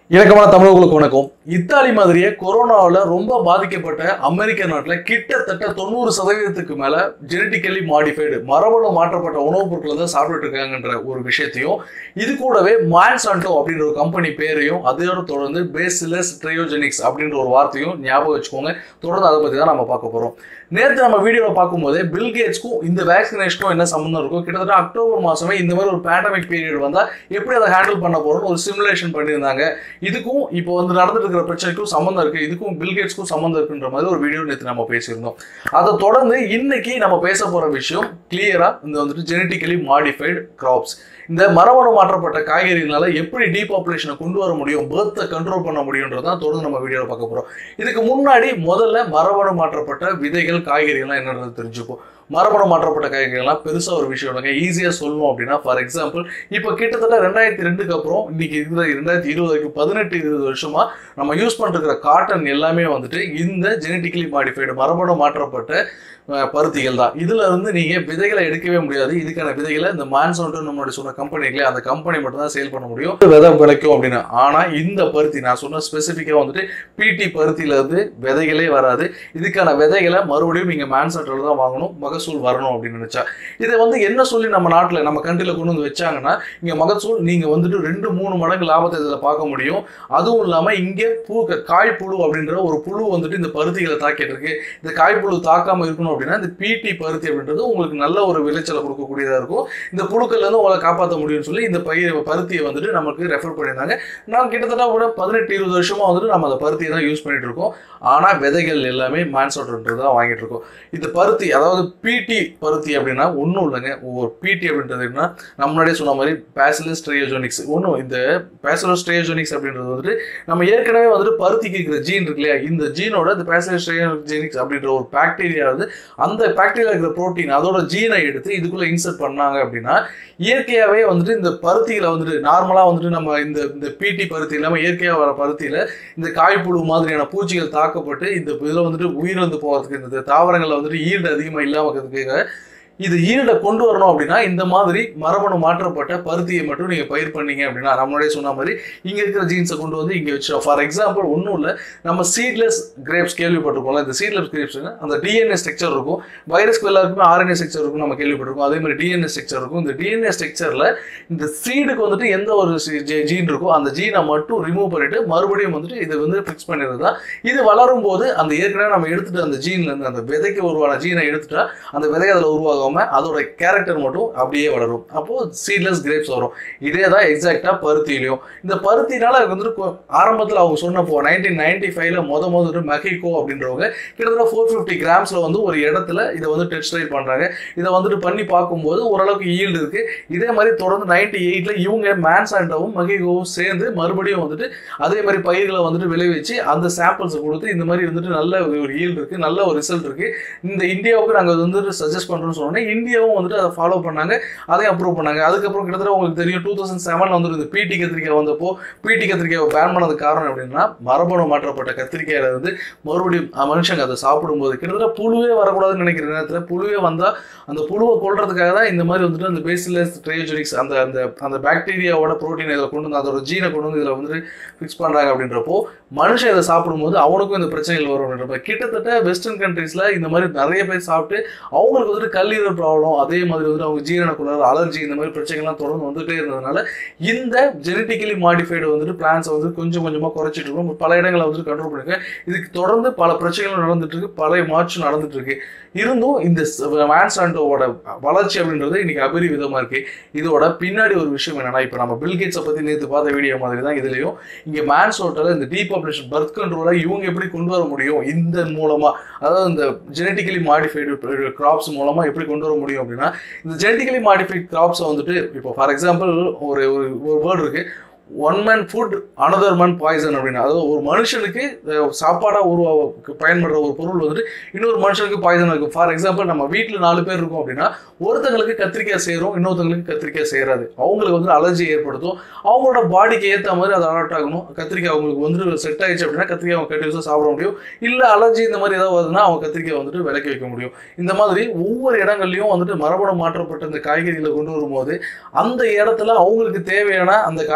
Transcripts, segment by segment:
இணக்கமான தமிழர்களுக்கு வணக்கம் இத்தாலி மாதிரியே கொரோனாவில் ரொம்ப பாதிக்கப்பட்ட அமெரிக்க நாட்டில் கிட்டத்தட்ட தொண்ணூறு சதவீதத்துக்கு மேல ஜெனட்டிக்கலி மாடிஃபைடு மரபணு மாற்றப்பட்ட உணவுப் பொருட்களை தான் சாப்பிட்டுட்டு இருக்காங்கன்ற ஒரு விஷயத்தையும் இது கூடவே மான்சாண்டோ அப்படின்ற ஒரு கம்பெனி பேரையும் அதோட தொடர்ந்து பேசிலஸ் ட்ரையோஜெனிக்ஸ் அப்படின்ற ஒரு வார்த்தையும் ஞாபகம் வச்சுக்கோங்க தொடர்ந்து அதை பற்றி தான் நம்ம பார்க்க போகிறோம் நேற்று நம்ம வீடியோவில் பார்க்கும்போதே பில் கேட்ஸ்க்கும் இந்த வேக்சினேஷனும் என்ன சம்மந்தம் இருக்கும் கிட்டத்தட்ட அக்டோபர் மாதமே இந்த மாதிரி ஒரு பேண்டமிக் பீரியட் வந்தால் எப்படி அதை ஹேண்டில் பண்ண போகிறோம்னு ஒரு சிமுலேஷன் பண்ணியிருந்தாங்க இதுக்கும் இப்போ வந்து நடந்துட்டு இருக்கிற பிரச்சனைக்கும் சம்மந்தம் இருக்கு இதுக்கும் பில்கேட்ஸ்க்கும் சம்மந்தம் இருக்குன்ற மாதிரி ஒரு வீடியோ நேற்று நம்ம பேசியிருந்தோம் அதை தொடர்ந்து இன்னைக்கு நம்ம பேச போற விஷயம் கிளியரா இந்த வந்துட்டு ஜெனட்டிக்கலி மாடிஃபைடு கிராப்ஸ் இந்த மரபணு மாற்றப்பட்ட காய்கறிகளால எப்படி டீபாப்புலேஷனை கொண்டு வர முடியும் பேர்த்தை கண்ட்ரோல் பண்ண முடியுன்றதான் தொடர்ந்து நம்ம வீடியோவில் பார்க்க போறோம் இதுக்கு முன்னாடி முதல்ல மரபணு மாற்றப்பட்ட விதைகள் காய்கறிகள்லாம் என்னன்றது தெரிஞ்சுப்போம் மரபணு மாற்றப்பட்ட காய்கறிகள்லாம் பெருசா ஒரு விஷயம் இல்லைங்க ஈஸியா சொல்லணும் அப்படின்னா ஃபார் எக்ஸாம்பிள் இப்போ கிட்டத்தட்ட ரெண்டாயிரத்தி ரெண்டுக்கு அப்புறம் இன்னைக்கு இருக்கிற ரெண்டாயிரத்தி இருபது வரைக்கும் பதினெட்டு இருபது வருஷமா நம்ம யூஸ் பண்ணிருக்கிற காட்டன் எல்லாமே வந்துட்டு இந்த ஜெனட்டிக்கலி மாடிஃபைடு மரபணு மாற்றப்பட்ட அஹ், பருத்திகள் தான் இதுல இருந்து நீங்க விதைகளை எடுக்கவே முடியாது இதுக்கான விதைகளை இந்த மான்சோன்ட்டு நம்மளுடைய சொன்ன கம்பெனிகளே அந்த கம்பெனி மட்டும் தான் சேல் பண்ண முடியும் விதை விளைக்கும் அப்படின்னு ஆனா இந்த பருத்தி நான் சொன்ன ஸ்பெசிஃபிக்கா வந்துட்டு பிடி பருத்தியில இருந்து விதைகளே வராது இதுக்கான விதைகளை மறுபடியும் நீங்க மான்சென்டர்ல தான் வாங்கணும் மகசூல் வரணும் அப்படின்னு நினைச்சா இதை வந்து என்ன சொல்லி நம்ம நாட்டில் நம்ம கண்ட்ரியில் கொண்டு வந்து வச்சாங்கன்னா இங்கே மகசூல் நீங்கள் வந்துட்டு ரெண்டு மூணு மடங்கு லாபத்தை இதில் பார்க்க முடியும் அதுவும் இல்லாமல் இங்கே பூ காய் புழு அப்படின்ற ஒரு புழு வந்துட்டு இந்த பருத்திகளை தாக்கிட்டு இருக்கு இந்த காய் புழு தாக்காமல் இருக்கணும் அப்படின்னா இந்த பிடி பருத்தி அப்படின்றது உங்களுக்கு நல்ல ஒரு விளைச்சலை கொடுக்கக்கூடியதாக இருக்கும் இந்த புழுக்கள்லேருந்து உங்களை காப்பாற்ற முடியும்னு சொல்லி இந்த பயிர் பருத்தியை வந்துட்டு நமக்கு ரெஃபர் பண்ணியிருந்தாங்க நான் கிட்டத்தட்ட கூட பதினெட்டு இருபது வருஷமா வந்துட்டு நம்ம அந்த பருத்தியை தான் யூஸ் பண்ணிட்டு இருக்கோம் ஆனால் விதைகள் எல்லாமே மான்சோட்டர்ன்றது தான் வாங்கிட்டு இருக்கோம் இந்த பருத்தி அதாவது பிடி பருத்தி அப்படின்னா ஒன்றும் இல்லைங்க ஒவ்வொரு பிடி அப்படின்றது என்ன நம்ம முன்னாடியே சொன்ன மாதிரி பேசிலஸ் ட்ரையோஜோனிக்ஸ் ஒன்றும் இந்த பேசிலஸ் ட்ரையோஜோனிக்ஸ் அப்படின்றது வந்துட்டு நம்ம ஏற்கனவே வந்துட்டு பருத்திக்கு இருக்கிற ஜீன் இருக்கு இல்லையா இந்த ஜீனோட இந்த பேசிலஸ் ட்ரையோஜெனிக்ஸ் அப்படின்ற ஒரு பாக்டீரியா வந்து அந்த பாக்டீரியா இருக்கிற புரோட்டீன் அதோட ஜீனை எடுத்து இதுக்குள்ள இன்சர்ட் பண்ணாங்க அப்படின்னா இயற்கையாகவே வந்துட்டு இந்த பருத்திகளை வந்துட்டு நார்மலாக வந்துட்டு நம்ம இந்த இந்த பிடி பருத்தி இல்லாமல் இயற்கையாக வர பருத்தியில் இந்த காய்ப்புழு மாதிரியான பூச்சிகள் தாக்கப்பட்டு இந்த இதில் வந்துட்டு உயிரிழந்து போகிறதுக்கு இந்த தாவரங்களில் வந்துட்டு ஈல்டு அதிகமாக இல்லாமல் இருக்கிறதுக்காக இது ஈல்டை கொண்டு வரணும் அப்படின்னா இந்த மாதிரி மரபணு மாற்றப்பட்ட பருத்தியை மட்டும் நீங்கள் பயிர் பண்ணீங்க அப்படின்னா நம்மளுடைய சொன்ன மாதிரி இங்கே இருக்கிற ஜீன்ஸை கொண்டு வந்து இங்கே வச்சிடும் ஃபார் எக்ஸாம்பிள் ஒன்றும் இல்லை நம்ம சீட்லெஸ் கிரேப்ஸ் கேள்விப்பட்டிருக்கோம்ல இந்த சீட்லெஸ் கிரேப்ஸ் அந்த டிஎன்ஏ ஸ்ட்ரக்சர் இருக்கும் வைரஸ்க்கு எல்லாருக்குமே ஆர்என்ஏ ஸ்ட்ரக்சர் இருக்கும் நம்ம கேள்விப்பட்டிருக்கோம் அதே மாதிரி டிஎன்ஏ ஸ்ட்ரக்சர் இருக்கும் இந்த டிஎன்ஏ ஸ்ட்ரக்சரில் இந்த சீடுக்கு வந்துட்டு எந்த ஒரு ஜீன் இருக்கோ அந்த ஜீனை மட்டும் ரிமூவ் பண்ணிட்டு மறுபடியும் வந்துட்டு இதை வந்து ஃபிக்ஸ் பண்ணிடுறது தான் இது வளரும் போது அந்த ஏற்கனவே நம்ம எடுத்துட்டு அந்த ஜீன்ல இருந்து அந்த விதைக்கு உருவான ஜீனை எடுத்துட்டா அந்த விதை அதில் உருவாகாம அதோட கேரக்டர் மட்டும் அப்படியே வளரும் அப்போ சீட்லெஸ் கிரேப்ஸ் வரும் இதே தான் எக்ஸாக்டா பருத்திலையும் இந்த பருத்தினால வந்துட்டு கொ- ஆரம்பத்தில் அவங்க சொன்னப்போ நைன்டீன் நைன்டி ஃபைவ்ல முத முதல்ல மெஹிகோ அப்படின்றவங்க கிட்டத்தட்ட ஃபோர் ஃபிஃப்டி கிராம்ஸ்ல வந்து ஒரு இடத்துல இதை வந்து டெஸ்ட் பண்றாங்க இதை வந்துட்டு பண்ணி பார்க்கும்போது ஓரளவுக்கு ஈல்டு இருக்கு இதே மாதிரி தொடர்ந்து நைன்டி எயிட்ல இவங்க மேன்சாண்டாவும் மகிகோவும் சேர்ந்து மறுபடியும் வந்துட்டு அதே மாதிரி பயிர்களை வந்துட்டு விளைவிச்சு அந்த சாம்பிள்ஸ் கொடுத்து இந்த மாதிரி வந்துட்டு நல்ல ஒரு ஈல்டு இருக்கு நல்ல ஒரு ரிசல்ட் இருக்கு இந்த இந்தியாவுக்கு நாங்கள் வந்துட்டு சஜஸ்ட் பண்றோம்னு சொன்னோன்னே இந்தியாவும் வந்துட்டு அதை ஃபாலோ பண்ணாங்க அதையும் அப்ரூவ் பண்ணாங்க அதுக்கப்புறம் கிட்டத்தட்ட உங்களுக்கு தெரியும் டூ தௌசண்ட் செவன்ல வந்துட்டு இந்த பிடி கத்திரிக்காய் வந்தப்போ பிடி கத்திரிக்காயை பேன் பண்ணதுக்கு காரணம் எப்படின்னா மரபணு மாற்றப்பட்ட கத்திரிக்காயில இருந்து மறுபடியும் அஹ், மனுஷங்க அதை சாப்பிடும்போது கிட்டத்தட்ட புழுவே வரக்கூடாதுன்னு நினைக்கிற நேரத்தில் புழுவே வந்தால் அந்த புழுவை கொல்றதுக்காக தான் இந்த மாதிரி வந்துட்டு அந்த பேசிலஸ் ட்ரையோஜெனிக்ஸ் அந்த அந்த அந்த பாக்டீரியாவோட ப்ரோட்டீன் இதில் கொண்டு வந்து அதோட ஜீனை கொண்டு வந்து இதில் வந்துட்டு ஃபிக்ஸ் பண்ணுறாங்க அப்படின்றப்போ மனுஷன் இதை சாப்பிடும்போது அவனுக்கும் இந்த பிரச்சனைகள் வரும் அப்படின்றப்ப கிட்டத்தட்ட வெஸ்டர்ன் கண்ட்ரீஸில் இந்த மாதிரி நிறைய பேர் சாப்பிட்டு அவங்களுக்கு வந்துட்டு கல்லீரல் ப்ராப்ளம் அதே மாதிரி வந்துட்டு அவங்க ஜீரண குளர் அலர்ஜி இந்த மாதிரி பிரச்சனைகள்லாம் தொடர்ந்து வந்துட்டே இருந்ததுனால இந்த ஜெனட்டிக்கலி மாடிஃபைடு வந்துட்டு பிளான்ஸை வந்து கொஞ்சம் கொஞ்சமாக குறைச்சிட்டு இருக்கோம் பல இடங்களை வந்துட்டு கண்ட்ரோல் பண்ணிருக்கேன் இதுக்கு தொடர்ந்து பல பிரச்சனைகள் நடந்துட்டு இருக்கு பல மாற்றம் நடந்துட்டு இருக்கு இருந்தும் இந்த மான்சாண்டோவோட வளர்ச்சி அப்படின்றது இன்னைக்கு அபரிவிதமா இருக்கு இதோட பின்னாடி ஒரு விஷயம் என்னன்னா இப்போ நம்ம பில்கேட்ஸை பத்தி நேற்று பார்த்த வீடியோ மாதிரி தான் இதுலயும் இங்க மான்சோட்டில் இந்த டீபாப்புலேஷன் பர்த் கண்ட்ரோலை இவங்க எப்படி கொண்டு வர முடியும் இந்த மூலமா அதாவது இந்த ஜெனட்டிக்கலி மாடிஃபைடு கிராப்ஸ் மூலமா எப்படி கொண்டு வர முடியும் அப்படின்னா இந்த ஜெனட்டிக்கலி மாடிஃபைட் கிராப்ஸை வந்துட்டு இப்போ ஃபார் எக்ஸாம்பிள் ஒரு ஒரு ஒரு வேர்டு இருக்கு one man food another man poison அப்படின்னு அதாவது ஒரு மனுஷனுக்கு அஹ், சாப்பாடா உருவா பயன்படுற ஒரு பொருள் வந்துட்டு இன்னொரு மனுஷனுக்கு பாய்சன் இருக்கும் ஃபார் எக்ஸாம்பிள் நம்ம வீட்டில் நாலு பேர் இருக்கோம் அப்படின்னா ஒருத்தங்களுக்கு கத்திரிக்காய் சேரும் இன்னொருத்தங்களுக்கு கத்திரிக்காய் சேராது அவங்களுக்கு வந்து அலர்ஜி ஏற்படுத்தும் அவங்களோட பாடிக்கு ஏற்ற மாதிரி அது அடாப்ட் ஆகணும் கத்திரிக்காய் அவங்களுக்கு வந்துட்டு செட் ஆயிடுச்சு அப்படின்னா கத்திரிக்காய் அவங்க கண்டிப்பாக சாப்பிட முடியும் இல்லை அலர்ஜி இந்த மாதிரி ஏதாவது வருதுன்னா அவங்க கத்திரிக்காய் வந்துட்டு விலக்கி வைக்க முடியும் இந்த மாதிரி ஒவ்வொரு இடங்கள்லையும் வந்துட்டு மரபணு மாற்றப்பட்ட இந்த காய்கறிகளை கொண்டு வரும்போது அந்த இடத்துல அவங்களுக்கு தேவையான அந்த காய்கறிகள்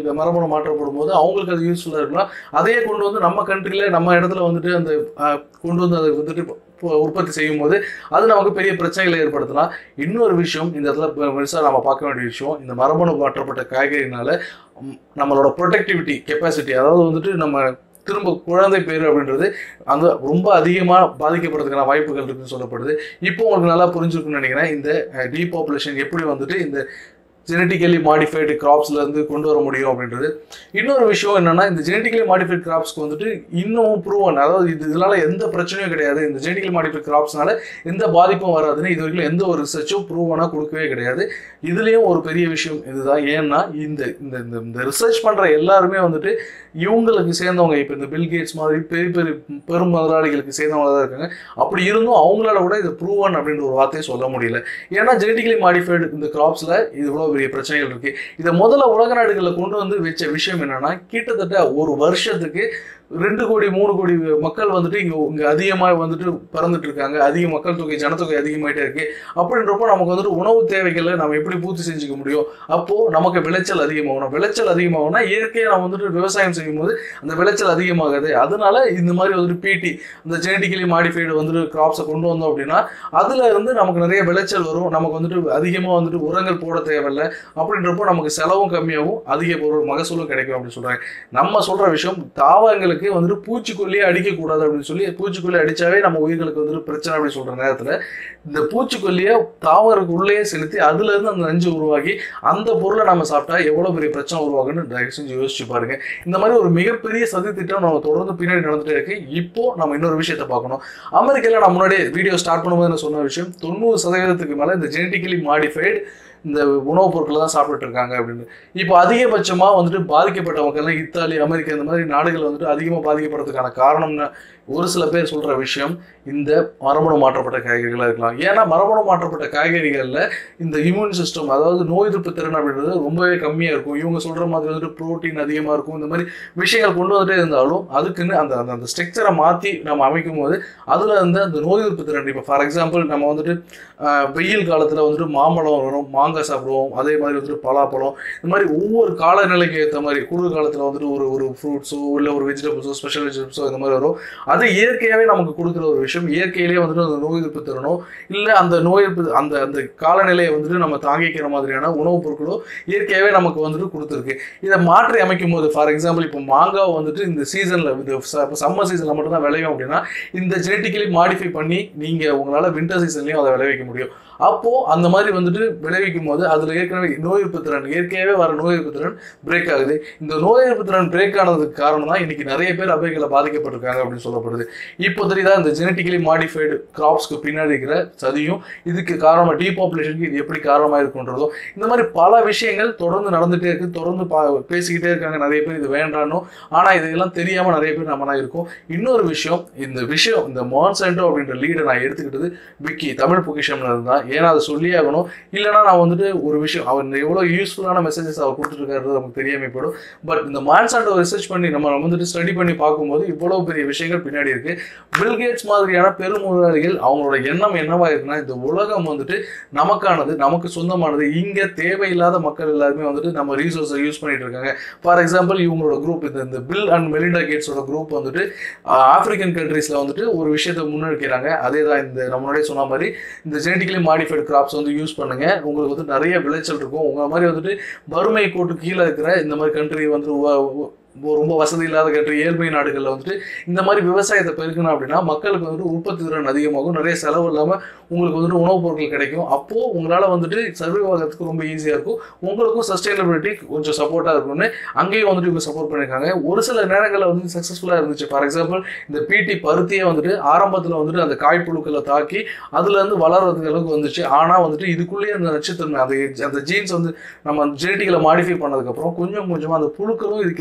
அவங்களுக்கு மரபணு மாற்றப்படும் போது அவங்களுக்கு அது யூஸ்ஃபுல்லாக இருக்கலாம் அதையே கொண்டு வந்து நம்ம கண்ட்ரியில் நம்ம இடத்துல வந்துட்டு அந்த அஹ், கொண்டு வந்து அதை வந்துட்டு இப்போ உற்பத்தி செய்யும் போது அது நமக்கு பெரிய பிரச்சனைகளை ஏற்படுத்தலாம் இன்னொரு விஷயம் இந்த இடத்துல பெருசாக நம்ம பார்க்க வேண்டிய விஷயம் இந்த மரபணு மாற்றப்பட்ட காய்கறினால ம், நம்மளோட ப்ரொடக்டிவிட்டி கெப்பாசிட்டி அதாவது வந்துட்டு நம்ம திரும்ப குழந்தை பேர் அப்படின்றது அந்த ரொம்ப அதிகமாக பாதிக்கப்படுறதுக்கான வாய்ப்புகள் இருக்குன்னு சொல்லப்படுது இப்போ உங்களுக்கு நல்லா புரிஞ்சிருக்குன்னு நினைக்கிறேன் இந்த டீபாப்புலேஷன் எப்படி வந்துட்டு இந்த ஜெனட்டிக்கலி மாடிஃபைடு கிராப்ஸ்ல இருந்து கொண்டு வர முடியும் அப்படின்றது இன்னொரு விஷயம் என்னன்னா இந்த ஜெனட்டிக்கலி மாடிஃபைட் கிராப்ஸ்க்கு வந்துட்டு இன்னமும் ப்ரூவன் அதாவது இது இதனால எந்த பிரச்சனையும் கிடையாது இந்த ஜெனட்டிக்கலி மாடிஃபைட் கிராப்ஸ்னால எந்த பாதிப்பும் வராதுன்னு இது வரைக்கும் எந்த ஒரு ரிசர்ச்சும் ப்ரூவனாக கொடுக்கவே கிடையாது இதுலேயும் ஒரு பெரிய விஷயம் இதுதான் ஏன்னா இந்த இந்த இந்த இந்த ரிசர்ச் பண்ணுற எல்லாருமே வந்துட்டு இவங்களுக்கு சேர்ந்தவங்க இப்போ இந்த பில் கேட்ஸ் மாதிரி பெரிய பெரிய பெரும் முதலாளிகளுக்கு சேர்ந்தவங்க தான் இருக்காங்க அப்படி இருந்தும் அவங்களால கூட இது ப்ரூவன் அப்படின்ற ஒரு வார்த்தையை சொல்ல முடியல ஏன்னா ஜெனட்டிக்கலி மாடிஃபைடு இந்த கிராப்ஸில் இது இவ்வளோ பெரிய பிரச்சனைகள் இருக்கு இதை முதல்ல உலக நாடுகளில் கொண்டு வந்து வச்ச விஷயம் என்னன்னா கிட்டத்தட்ட ஒரு வருஷத்துக்கு ரெண்டு கோடி மூணு கோடி மக்கள் வந்துட்டு இங்க இங்க அதிகமாக வந்துட்டு பிறந்துட்டு இருக்காங்க அதிக மக்கள் தொகை ஜனத்தொகை அதிகமாயிட்டே இருக்கு அப்படின்றப்போ நமக்கு வந்துட்டு உணவு தேவைகளை நம்ம எப்படி பூர்த்தி செஞ்சுக்க முடியும் அப்போ நமக்கு விளைச்சல் அதிகமாகணும் விளைச்சல் அதிகமாகணும்னா இயற்கையாக நம்ம வந்துட்டு விவசாயம் செய்யும் போது அந்த விளைச்சல் அதிகமாகுது அதனால இந்த மாதிரி வந்துட்டு பிடி அந்த ஜெனட்டிக்கலி மாடிஃபைடு வந்துட்டு கிராப்ஸை கொண்டு வந்தோம் அப்படின்னா அதுல இருந்து நமக்கு நிறைய விளைச்சல் வரும் நமக்கு வந்துட்டு அதிகமாக வந்துட்டு உரங்கள் போட தேவையில்ல அப்படின்றப்போ நமக்கு செலவும் கம்மியாகும் அதிக பொருள் மகசூலும் கிடைக்கும் அப்படின்னு சொல்றாங்க நம்ம சொல்ற விஷயம் தாவரங்களுக்கு வந்துட்டு பூச்சிக்கொல்லியே அடிக்கக்கூடாது அப்படின்னு சொல்லி பூச்சிக்கொல்லி அடிச்சாவே நம்ம உயிர்களுக்கு வந்துட்டு பிரச்சனை அப்படின்னு சொல்ற நேரத்துல இந்த பூச்சிக்கொல்லியை தாவருக்கு உள்ளேயே செலுத்தி அதுல இருந்து அந்த நஞ்சு உருவாகி அந்த பொருளை நம்ம சாப்பிட்டா எவ்வளவு பெரிய பிரச்சனை உருவாகுன்னு தயவு செஞ்சு யோசிச்சு பாருங்க இந்த மாதிரி ஒரு மிகப்பெரிய சதி திட்டம் நம்ம தொடர்ந்து பின்னாடி நடந்துட்டே இருக்கு இப்போ நம்ம இன்னொரு விஷயத்தை பார்க்கணும் அமெரிக்கால நான் முன்னாடி வீடியோ ஸ்டார்ட் பண்ணும்போது நான் சொன்ன விஷயம் தொண்ணூறு சதவீதத்துக்கு மேல இந்த ஜெனட்டிக்கலி மாடிஃபைடு இந்த உணவுப் பொருட்களை தான் சாப்பிட்டுட்டு இருக்காங்க அப்படின்னு இப்போ அதிகபட்சமா வந்துட்டு பாதிக்கப்பட்ட மக்கள்லாம் இத்தாலி அமெரிக்கா இந்த மாதிரி நாடுகள் வந்துட்டு அதிகமாக பாதிக்கப்படுறதுக்கான காரணம்னு ஒரு சில பேர் சொல்ற விஷயம் இந்த மரபணு மாற்றப்பட்ட காய்கறிகளாக இருக்கலாம் ஏன்னா மரபணு மாற்றப்பட்ட காய்கறிகளில் இந்த இம்யூன் சிஸ்டம் அதாவது நோய் எதிர்ப்பு திறன் அப்படின்றது ரொம்பவே கம்மியாக இருக்கும் இவங்க சொல்ற மாதிரி வந்துட்டு புரோட்டீன் அதிகமாக இருக்கும் இந்த மாதிரி விஷயங்கள் கொண்டு வந்துட்டே இருந்தாலும் அதுக்குன்னு அந்த அந்த அந்த ஸ்ட்ரக்சரை மாற்றி நம்ம அமைக்கும் போது அதில் இருந்து அந்த நோய் எதிர்ப்பு திறன் இப்போ ஃபார் எக்ஸாம்பிள் நம்ம வந்துட்டு ஆஹ், வெயில் காலத்தில் வந்துட்டு மாம்பழம் வரும் மாங்காய் சாப்பிடுவோம் அதே மாதிரி வந்துட்டு பலாப்பழம் இந்த மாதிரி ஒவ்வொரு காலநிலைக்கு ஏற்ற மாதிரி குளிர் காலத்தில் வந்துட்டு ஒரு ஒரு ஃப்ரூட்ஸோ இல்லை ஒரு வெஜிடபிள்ஸோ ஸ்பெஷல் வெஜிடபிள்ஸோ இந்த மாதிரி வரும் அது இயற்கையாகவே நமக்கு கொடுக்குற ஒரு விஷயம் இயற்கையிலேயே வந்துட்டு அந்த நோய் எதிர்ப்பு திறனோ இல்லை அந்த நோய் எதிர்ப்பு அந்த அந்த காலநிலையை வந்துட்டு நம்ம தாங்கிக்கிற மாதிரியான உணவுப் பொருட்களோ இயற்கையாகவே நமக்கு வந்துட்டு கொடுத்துருக்கு இதை மாற்றி அமைக்கும் போது ஃபார் எக்ஸாம்பிள் இப்போ மாங்காய் வந்துட்டு இந்த சீசனில் இந்த சம்மர் சீசனில் மட்டும்தான் விளையும் அப்படின்னா இந்த ஜெனட்டிக்கலி மாடிஃபை பண்ணி நீங்கள் உங்களால் வின்டர் சீசன்லையும் அதை விளைவிக்க முடியும் அப்போ அந்த மாதிரி வந்துட்டு விளைவிக்கும் போது அதுல ஏற்கனவே நோய் எதிர்ப்பு திறன் இயற்கையாகவே வர நோய் எதிர்ப்பு திறன் பிரேக் ஆகுது இந்த நோய் எதிர்ப்பு திறன் பிரேக் ஆனதுக்கு காரணம் தான் இன்னைக்கு நிறைய பேர் அவைகளை பாதிக்கப்பட்டிருக்காங்க அப்படின்னு சொல்லப்படுது இப்போ தெரியுதா இந்த ஜெனட்டிக்கலி மாடிஃபைடு கிராப்ஸ்க்கு பின்னாடி இருக்கிற சதியும் இதுக்கு காரணமா டீபாப்புலேஷனுக்கு இது எப்படி காரணமா இருக்குன்றதும் இந்த மாதிரி பல விஷயங்கள் தொடர்ந்து நடந்துட்டே இருக்கு தொடர்ந்து பா பேசிக்கிட்டே இருக்காங்க நிறைய பேர் இது வேண்டானோ ஆனா இதெல்லாம் தெரியாம நிறைய பேர் நம்மனா இருக்கோம் இன்னொரு விஷயம் இந்த விஷயம் இந்த மான்சென்டோ அப்படின்ற லீடை நான் எடுத்துக்கிட்டது விக்கி தமிழ் பொக்கிஷம்ல இருந்தா ஏன்னா அதை சொல்லியே ஆகணும் இல்லைன்னா நான் வந்துட்டு ஒரு விஷயம் அவர் எவ்வளவு யூஸ்ஃபுல்லான மெசேஜஸ் அவர் கொடுத்துருக்காரு நமக்கு தெரியாம போயிடும் பட் இந்த மான்சாண்டோ ரிசர்ச் பண்ணி நம்ம வந்துட்டு ஸ்டடி பண்ணி பார்க்கும்போது இவ்வளவு பெரிய விஷயங்கள் பின்னாடி இருக்கு பில்கேட்ஸ் மாதிரியான பெருமுதலாளிகள் அவங்களோட எண்ணம் என்னவா இருக்குன்னா இந்த உலகம் வந்துட்டு நமக்கானது நமக்கு சொந்தமானது இங்க தேவையில்லாத மக்கள் எல்லாருமே வந்துட்டு நம்ம ரீசோர்ஸை யூஸ் பண்ணிட்டு இருக்காங்க ஃபார் எக்ஸாம்பிள் இவங்களோட குரூப் இந்த இந்த பில் அண்ட் மெலிண்டா கேட்ஸோட குரூப் வந்துட்டு ஆப்பிரிக்கன் கண்ட்ரீஸ்ல வந்துட்டு ஒரு விஷயத்தை முன்னெடுக்கிறாங்க அதே தான் இந்த நம்ம முன்னாடியே சொன்ன மாதிரி இந்த ஜெனட்டிக்கலி மாடிஃபைடு கிராப்ஸ் வந்து யூஸ் பண்ணுங்க உங்களுக்கு வந்து நிறைய விளைச்சல் இருக்கும் உங்க மாதிரி வந்துட்டு வறுமை கோட்டு கீழே இருக்கிற இந்த மாதிரி கண்ட்ரி வந்து உ- உ- ரொம்ப வசதி இல்லாத கண்ட்ரி ஏழ்மை நாடுகளில் வந்துட்டு இந்த மாதிரி விவசாயத்தை பெருக்கணும் அப்படின்னா மக்களுக்கு வந்துட்டு உற்பத்தி திறன் அதிகமாகும் நிறைய செலவு இல்லாமல் உங்களுக்கு வந்துட்டு உணவுப் பொருட்கள் கிடைக்கும் அப்போ உங்களால் வந்துட்டு சர்வே ஆகிறதுக்கு ரொம்ப ஈஸியாக இருக்கும் உங்களுக்கும் சஸ்டைனபிலிட்டி கொஞ்சம் சப்போர்ட்டாக இருக்கும்னு அங்கேயும் வந்துட்டு இவங்க சப்போர்ட் பண்ணியிருக்காங்க ஒரு சில நேரங்களில் வந்து சக்ஸஸ்ஃபுல்லாக இருந்துச்சு ஃபார் எக்ஸாம்பிள் இந்த பிடி பருத்தியை வந்துட்டு ஆரம்பத்தில் வந்துட்டு அந்த காய்ப்புழுக்களை தாக்கி அதுல இருந்து வளர்றதுக்கு அளவுக்கு வந்துச்சு ஆனால் வந்துட்டு இதுக்குள்ளேயே அந்த நச்சுத்தன்மை அந்த அந்த ஜீன்ஸ் வந்து நம்ம ஜெனட்டிக்கலை மாடிஃபை பண்ணதுக்கப்புறம் கொஞ்சம் கொஞ்சமாக அந்த புழுக்களும் இதுக்கு எதிர்ப்பாக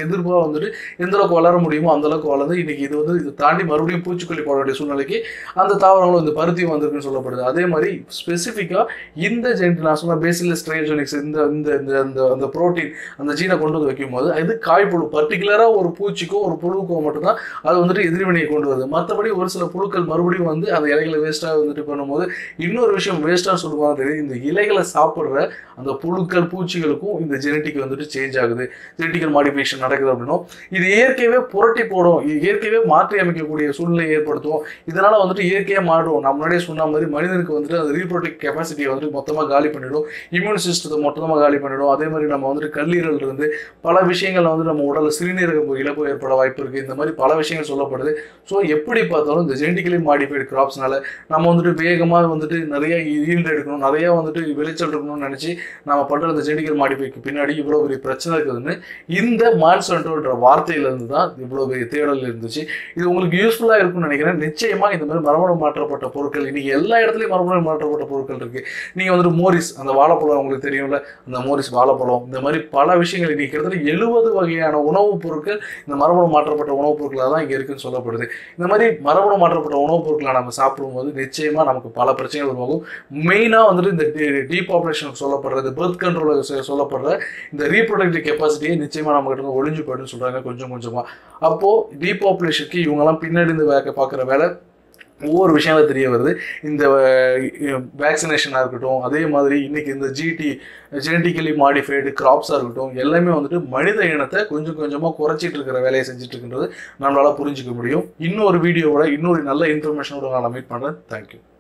வந்துட்டு எந்த அளவுக்கு வளர முடியுமோ அந்த அளவுக்கு வளர்ந்து இன்னைக்கு இது வந்து இது தாண்டி மறுபடியும் பூச்சிக்கொல்லி போட வேண்டிய சூழ்நிலைக்கு அந்த தாவரங்களும் இந்த பருத்தியும் வந்திருக்குன்னு சொல்லப்படுது அதே மாதிரி ஸ்பெசிஃபிக்காக இந்த ஜென் நான் சொன்ன பேசிலஸ் ட்ரைஜோனிக்ஸ் இந்த இந்த இந்த அந்த அந்த ப்ரோட்டீன் அந்த ஜீனை கொண்டு வந்து வைக்கும்போது இது காய்ப்புழு பர்டிகுலராக ஒரு பூச்சிக்கோ ஒரு புழுக்கோ மட்டும்தான் அது வந்துட்டு எதிர்வினையை கொண்டு வருது மற்றபடி ஒரு சில புழுக்கள் மறுபடியும் வந்து அந்த இலைகளை வேஸ்ட்டாக வந்துட்டு பண்ணும்போது இன்னொரு விஷயம் வேஸ்ட்டாக சொல்லுவாங்க தெரியும் இந்த இலைகளை சாப்பிட்ற அந்த புழுக்கள் பூச்சிகளுக்கும் இந்த ஜெனட்டிக் வந்துட்டு சேஞ்ச் ஆகுது ஜெனட்டிக்கல் மாடிஃபிகேஷன் நடக்குது அப்படின்னும் இது இயற்கையவே புரட்டி போடும் இது இயற்கையவே மாற்றி அமைக்கக்கூடிய சூழ்நிலை ஏற்படுத்தும் இதனால வந்துட்டு இயற்கையாக மாறும் நம்ம முன்னாடியே சொன்ன மாதிரி மனிதனுக்கு வந்துட்டு அந்த ரீப்ரோடக்ட் கெப்பாசிட்டியை வந்துட்டு மொத்தமாக காலி பண்ணிடும் இம்யூன் சிஸ்டத்தை மொத்தமாக காலி பண்ணிடும் அதே மாதிரி நம்ம வந்துட்டு கல்லீரல் இருந்து பல விஷயங்கள் வந்து நம்ம உடல்ல சிறுநீரக இழப்பு ஏற்பட வாய்ப்பு இருக்கு இந்த மாதிரி பல விஷயங்கள் சொல்லப்படுது ஸோ எப்படி பார்த்தாலும் இந்த ஜெனட்டிக்கலி மாடிஃபைடு கிராப்ஸ்னால நம்ம வந்துட்டு வேகமாக வந்துட்டு நிறைய ஈல்டு எடுக்கணும் நிறைய வந்துட்டு விளைச்சல் இருக்கணும்னு நினச்சி நம்ம பண்ணுற இந்த ஜெனட்டிக்கல் மாடிஃபைக்கு பின்னாடி இவ்வளோ பெரிய பிரச்சனை இருக்குதுன்னு இந்த மான்சன்ட்ரோன்ற வார்த்தையிலேருந்து தான் இவ்வளோ பெரிய தேடல் இருந்துச்சு இது உங்களுக்கு யூஸ்ஃபுல்லாக இருக்கும்னு நினைக்கிறேன் நிச்சயமாக இந்த மாதிரி மரபணு மாற்றப்பட்ட பொருட்கள் இன்னைக்கு எல்லா இடத்துலையும் மரபணு மாற்றப்பட்ட பொருட்கள் இருக்கு நீங்கள் வந்துட்டு மோரிஸ் அந்த வாழைப்பழம் உங்களுக்கு தெரியும்ல அந்த மோரிஸ் வாழைப்பழம் இந்த மாதிரி பல விஷயங்கள் இன்னைக்கு கிட்டத்தட்ட எழுபது வகையான உணவுப் பொருட்கள் இந்த மரபணு மாற்றப்பட்ட உணவுப் பொருட்களாக தான் இங்கே இருக்குன்னு சொல்லப்படுது இந்த மாதிரி மரபணு மாற்றப்பட்ட உணவுப் பொருட்களை நம்ம சாப்பிடும்போது நிச்சயமாக நமக்கு பல பிரச்சனைகள் உருவாகும் மெயினாக வந்துட்டு இந்த டீபாப்புலேஷனுக்கு சொல்லப்படுறது பர்த் கண்ட்ரோலுக்கு சொல்லப்படுற இந்த ரீப்ரொடக்டிவ் கெப்பாசிட்டியை நிச்சயமாக நம்ம கிட்ட இருந்து ஒழிஞ்சு போயிடுன்னு சொல்கிறாங்க கொஞ்சம் கொஞ்சமாக அப்போது டீபாப்புலேஷனுக்கு இவங்கெல்லாம் பின்னாடி இருந்து வேக்க பார்க்குற வேலை ஒவ்வொரு விஷயங்கள் தெரிய வருது இந்த வேக்சினேஷனாக இருக்கட்டும் அதே மாதிரி இன்னைக்கு இந்த ஜிடி ஜெனட்டிக்கலி மாடிஃபைடு கிராப்ஸாக இருக்கட்டும் எல்லாமே வந்துட்டு மனித இனத்தை கொஞ்சம் கொஞ்சமாக குறைச்சிட்டு இருக்கிற வேலையை செஞ்சுட்டு இருக்கின்றது நம்மளால புரிஞ்சுக்க முடியும் இன்னொரு வீடியோவோட இன்னொரு நல்ல இன்ஃபர்மேஷனோட நான் மீட் பண்ணுறேன் தேங்க்யூ